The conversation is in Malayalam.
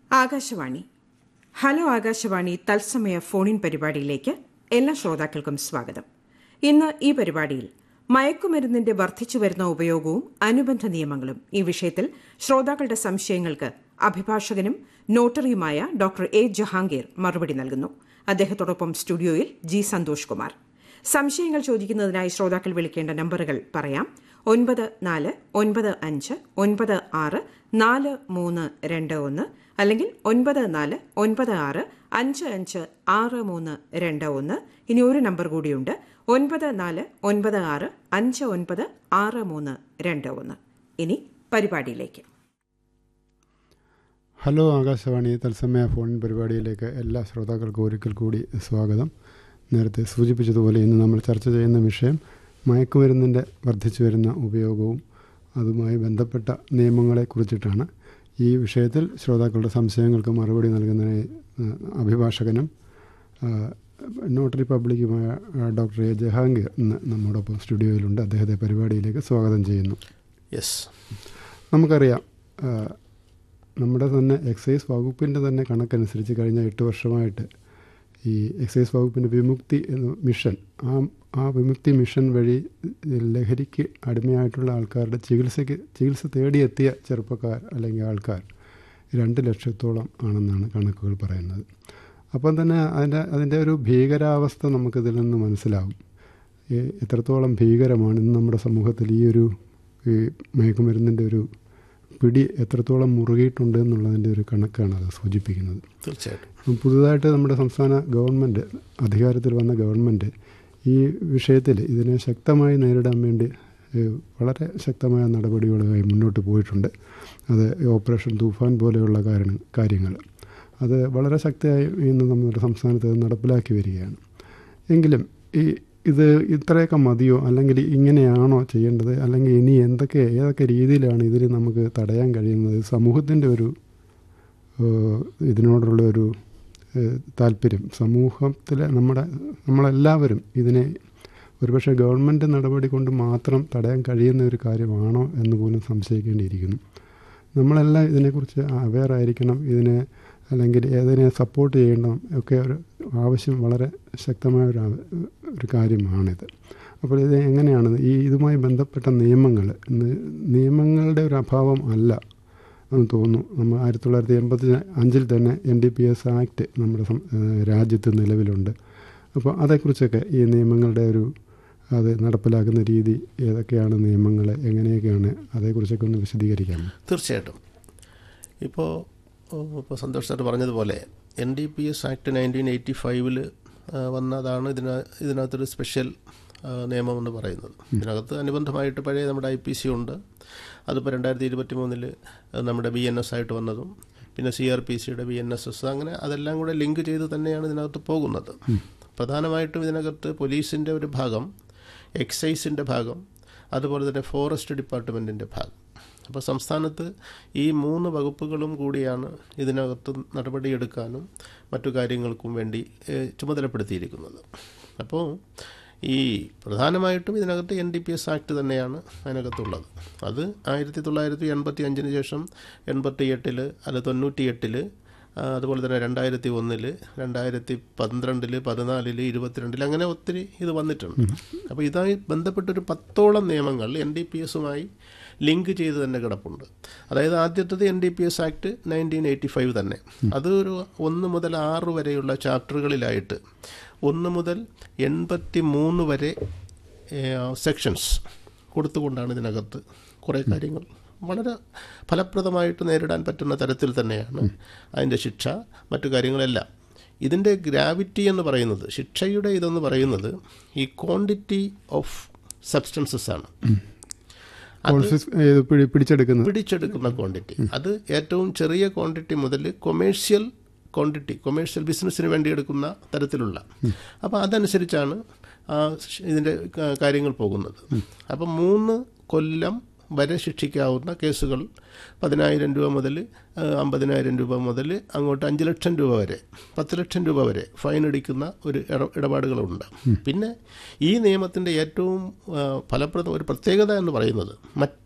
ആകാശവാണി ഹലോ ആകാശവാണി തത്സമയ ഫോണിൻ പരിപാടിയിലേക്ക് എല്ലാ ശ്രോതാക്കൾക്കും സ്വാഗതം ഇന്ന് ഈ പരിപാടിയിൽ മയക്കുമരുന്നിന്റെ വർദ്ധിച്ചുവരുന്ന ഉപയോഗവും അനുബന്ധ നിയമങ്ങളും ഈ വിഷയത്തിൽ ശ്രോതാക്കളുടെ സംശയങ്ങൾക്ക് അഭിഭാഷകനും നോട്ടറിയുമായ ഡോക്ടർ എ ജഹാംഗീർ മറുപടി നൽകുന്നു അദ്ദേഹത്തോടൊപ്പം സ്റ്റുഡിയോയിൽ ജി സന്തോഷ് കുമാർ സംശയങ്ങൾ ചോദിക്കുന്നതിനായി ശ്രോതാക്കൾ വിളിക്കേണ്ട നമ്പറുകൾ പറയാം ഒൻപത് നാല് ഒൻപത് അഞ്ച് ഒൻപത് ആറ് നാല് മൂന്ന് രണ്ട് ഒന്ന് അല്ലെങ്കിൽ ഒൻപത് നാല് ഒൻപത് ആറ് അഞ്ച് അഞ്ച് ആറ് മൂന്ന് രണ്ട് ഒന്ന് ഇനി ഒരു നമ്പർ കൂടിയുണ്ട് ഒൻപത് നാല് ഒൻപത് ആറ് അഞ്ച് ഒൻപത് ആറ് മൂന്ന് രണ്ട് ഒന്ന് ഇനി പരിപാടിയിലേക്ക് ഹലോ ആകാശവാണി തത്സമയ ഫോൺ പരിപാടിയിലേക്ക് എല്ലാ ശ്രോതാക്കൾക്കും ഒരിക്കൽ കൂടി സ്വാഗതം നേരത്തെ സൂചിപ്പിച്ചതുപോലെ ഇന്ന് നമ്മൾ ചർച്ച ചെയ്യുന്ന വിഷയം മയക്കുമരുന്നിൻ്റെ വർദ്ധിച്ചു വരുന്ന ഉപയോഗവും അതുമായി ബന്ധപ്പെട്ട നിയമങ്ങളെ കുറിച്ചിട്ടാണ് ഈ വിഷയത്തിൽ ശ്രോതാക്കളുടെ സംശയങ്ങൾക്ക് മറുപടി നൽകുന്നതിന് അഭിഭാഷകനും നോട്ടറി പബ്ലിക്കുമായ ഡോക്ടർ എ ജഹാംഗീർ ഇന്ന് നമ്മോടൊപ്പം സ്റ്റുഡിയോയിലുണ്ട് അദ്ദേഹത്തെ പരിപാടിയിലേക്ക് സ്വാഗതം ചെയ്യുന്നു യെസ് നമുക്കറിയാം നമ്മുടെ തന്നെ എക്സൈസ് വകുപ്പിൻ്റെ തന്നെ കണക്കനുസരിച്ച് കഴിഞ്ഞ എട്ട് വർഷമായിട്ട് ഈ എക്സൈസ് വകുപ്പിൻ്റെ വിമുക്തി എന്ന മിഷൻ ആ ആ വിമുക്തി മിഷൻ വഴി ലഹരിക്ക് അടിമയായിട്ടുള്ള ആൾക്കാരുടെ ചികിത്സയ്ക്ക് ചികിത്സ തേടിയെത്തിയ ചെറുപ്പക്കാർ അല്ലെങ്കിൽ ആൾക്കാർ രണ്ട് ലക്ഷത്തോളം ആണെന്നാണ് കണക്കുകൾ പറയുന്നത് അപ്പം തന്നെ അതിൻ്റെ അതിൻ്റെ ഒരു ഭീകരാവസ്ഥ നമുക്കിതിൽ നിന്ന് മനസ്സിലാവും എത്രത്തോളം ഭീകരമാണ് ഇന്ന് നമ്മുടെ സമൂഹത്തിൽ ഈ ഒരു ഈ മയക്കുമരുന്നിൻ്റെ ഒരു പിടി എത്രത്തോളം മുറുകിയിട്ടുണ്ട് എന്നുള്ളതിൻ്റെ ഒരു കണക്കാണ് അത് സൂചിപ്പിക്കുന്നത് തീർച്ചയായിട്ടും പുതുതായിട്ട് നമ്മുടെ സംസ്ഥാന ഗവൺമെൻറ് അധികാരത്തിൽ വന്ന ഗവൺമെൻറ് ഈ വിഷയത്തിൽ ഇതിനെ ശക്തമായി നേരിടാൻ വേണ്ടി വളരെ ശക്തമായ നടപടികളുമായി മുന്നോട്ട് പോയിട്ടുണ്ട് അത് ഓപ്പറേഷൻ തൂഫാൻ പോലെയുള്ള കാരണം കാര്യങ്ങൾ അത് വളരെ ശക്തിയായി ഇന്ന് നമ്മുടെ സംസ്ഥാനത്ത് നടപ്പിലാക്കി വരികയാണ് എങ്കിലും ഈ ഇത് ഇത്രയൊക്കെ മതിയോ അല്ലെങ്കിൽ ഇങ്ങനെയാണോ ചെയ്യേണ്ടത് അല്ലെങ്കിൽ ഇനി എന്തൊക്കെ ഏതൊക്കെ രീതിയിലാണ് ഇതിൽ നമുക്ക് തടയാൻ കഴിയുന്നത് സമൂഹത്തിൻ്റെ ഒരു ഇതിനോടുള്ള ഒരു താല്പര്യം സമൂഹത്തിലെ നമ്മുടെ നമ്മളെല്ലാവരും ഇതിനെ ഒരുപക്ഷെ ഗവൺമെൻറ് നടപടി കൊണ്ട് മാത്രം തടയാൻ കഴിയുന്ന ഒരു കാര്യമാണോ എന്ന് പോലും സംശയിക്കേണ്ടിയിരിക്കുന്നു നമ്മളെല്ലാം ഇതിനെക്കുറിച്ച് അവെയർ ആയിരിക്കണം ഇതിനെ അല്ലെങ്കിൽ ഏതിനെ സപ്പോർട്ട് ചെയ്യണം ഒക്കെ ഒരു ആവശ്യം വളരെ ശക്തമായ ഒരു ഒരു കാര്യമാണിത് അപ്പോൾ ഇത് എങ്ങനെയാണ് ഈ ഇതുമായി ബന്ധപ്പെട്ട നിയമങ്ങൾ നിയമങ്ങളുടെ ഒരു അഭാവം അല്ല എന്ന് തോന്നുന്നു നമ്മൾ ആയിരത്തി തൊള്ളായിരത്തി എൺപത്തി അഞ്ചിൽ തന്നെ N D P S act നമ്മുടെ രാജ്യത്ത് നിലവിലുണ്ട് അപ്പോൾ അതേക്കുറിച്ചൊക്കെ ഈ നിയമങ്ങളുടെ ഒരു അത് നടപ്പിലാക്കുന്ന രീതി ഏതൊക്കെയാണ് നിയമങ്ങൾ എങ്ങനെയൊക്കെയാണ് അതേക്കുറിച്ചൊക്കെ ഒന്ന് വിശദീകരിക്കാം തീർച്ചയായിട്ടും ഇപ്പോൾ ഇപ്പോൾ സന്തോഷ് സാർ പറഞ്ഞതുപോലെ N D P S act nineteen eighty ഫൈവിൽ വന്നതാണ് ഇതിന ഇതിനകത്തൊരു സ്പെഷ്യൽ നിയമം എന്ന് പറയുന്നത് ഇതിനകത്ത് അനുബന്ധമായിട്ട് പഴയ നമ്മുടെ ഐ പി സി ഉണ്ട് അതിപ്പോൾ രണ്ടായിരത്തി ഇരുപത്തി മൂന്നിൽ നമ്മുടെ ബി എൻ എസ് ആയിട്ട് വന്നതും പിന്നെ സി ആർ പി സിയുടെ ബി എൻ എസ് എസ് അങ്ങനെ അതെല്ലാം കൂടെ ലിങ്ക് ചെയ്ത് തന്നെയാണ് ഇതിനകത്ത് പോകുന്നത് പ്രധാനമായിട്ടും ഇതിനകത്ത് പോലീസിൻ്റെ ഒരു ഭാഗം എക്സൈസിൻ്റെ ഭാഗം അതുപോലെ തന്നെ ഫോറസ്റ്റ് ഡിപ്പാർട്ട്മെൻറ്റിൻ്റെ ഭാഗം അപ്പോൾ സംസ്ഥാനത്ത് ഈ മൂന്ന് വകുപ്പുകളും കൂടിയാണ് ഇതിനകത്ത് നടപടിയെടുക്കാനും മറ്റു കാര്യങ്ങൾക്കും വേണ്ടി ചുമതലപ്പെടുത്തിയിരിക്കുന്നത് അപ്പോൾ ഈ പ്രധാനമായിട്ടും ഇതിനകത്ത് N D P S act തന്നെയാണ് അതിനകത്തുള്ളത് അത് ആയിരത്തി തൊള്ളായിരത്തി എൺപത്തി അഞ്ചിന് ശേഷം എൺപത്തി എട്ടിൽ അല്ല തൊണ്ണൂറ്റി എട്ടിൽ അതുപോലെ തന്നെ രണ്ടായിരത്തി ഒന്നിൽ രണ്ടായിരത്തി പന്ത്രണ്ടിൽ പതിനാലിൽ ഇരുപത്തിരണ്ടിൽ അങ്ങനെ ഒത്തിരി ഇത് വന്നിട്ടുണ്ട് അപ്പോൾ ഇതായി ബന്ധപ്പെട്ടൊരു പത്തോളം നിയമങ്ങൾ എൻ ഡി പി എസുമായി ലിങ്ക് ചെയ്ത് തന്നെ കിടപ്പുണ്ട് അതായത് ആദ്യത്തത് N D P S act nineteen eighty five തന്നെ അത് ഒരു ഒന്ന് മുതൽ ആറ് വരെയുള്ള ചാപ്റ്ററുകളിലായിട്ട് ഒന്ന് മുതൽ എൺപത്തി മൂന്ന് വരെ സെക്ഷൻസ് കൊടുത്തുകൊണ്ടാണ് ഇതിനകത്ത് കുറേ കാര്യങ്ങൾ വളരെ ഫലപ്രദമായിട്ട് നേരിടാൻ പറ്റുന്ന തരത്തിൽ തന്നെയാണ് അതിൻ്റെ ശിക്ഷ മറ്റു കാര്യങ്ങളെല്ലാം ഇതിൻ്റെ ഗ്രാവിറ്റി എന്ന് പറയുന്നത് ശിക്ഷയുടെ ഇതെന്ന് പറയുന്നത് ഈ ക്വാണ്ടിറ്റി ഓഫ് സബ്സ്റ്റൻസസ് ആണ് പിടിച്ചെടുക്കുന്നത് പിടിച്ചെടുക്കുന്ന ക്വാണ്ടിറ്റി അത് ഏറ്റവും ചെറിയ ക്വാണ്ടിറ്റി മുതൽ കൊമേഴ്ഷ്യൽ ക്വാണ്ടിറ്റി കൊമേഴ്ഷ്യൽ ബിസിനസ്സിന് വേണ്ടി എടുക്കുന്ന തരത്തിലുള്ള അപ്പോൾ അതനുസരിച്ചാണ് ഇതിൻ്റെ കാര്യങ്ങൾ പോകുന്നത് അപ്പം മൂന്ന് കൊല്ലം വരെ ശിക്ഷിക്കാവുന്ന കേസുകൾ പതിനായിരം രൂപ മുതൽ അമ്പതിനായിരം രൂപ മുതൽ അങ്ങോട്ട് അഞ്ച് ലക്ഷം രൂപ വരെ പത്ത് ലക്ഷം രൂപ വരെ ഫൈൻ അടിക്കുന്ന ഒരു ഇടപാടുകളുണ്ട് പിന്നെ ഈ നിയമത്തിൻ്റെ ഏറ്റവും ഫലപ്രദം ഒരു പ്രത്യേകത എന്ന് പറയുന്നത് മറ്റ്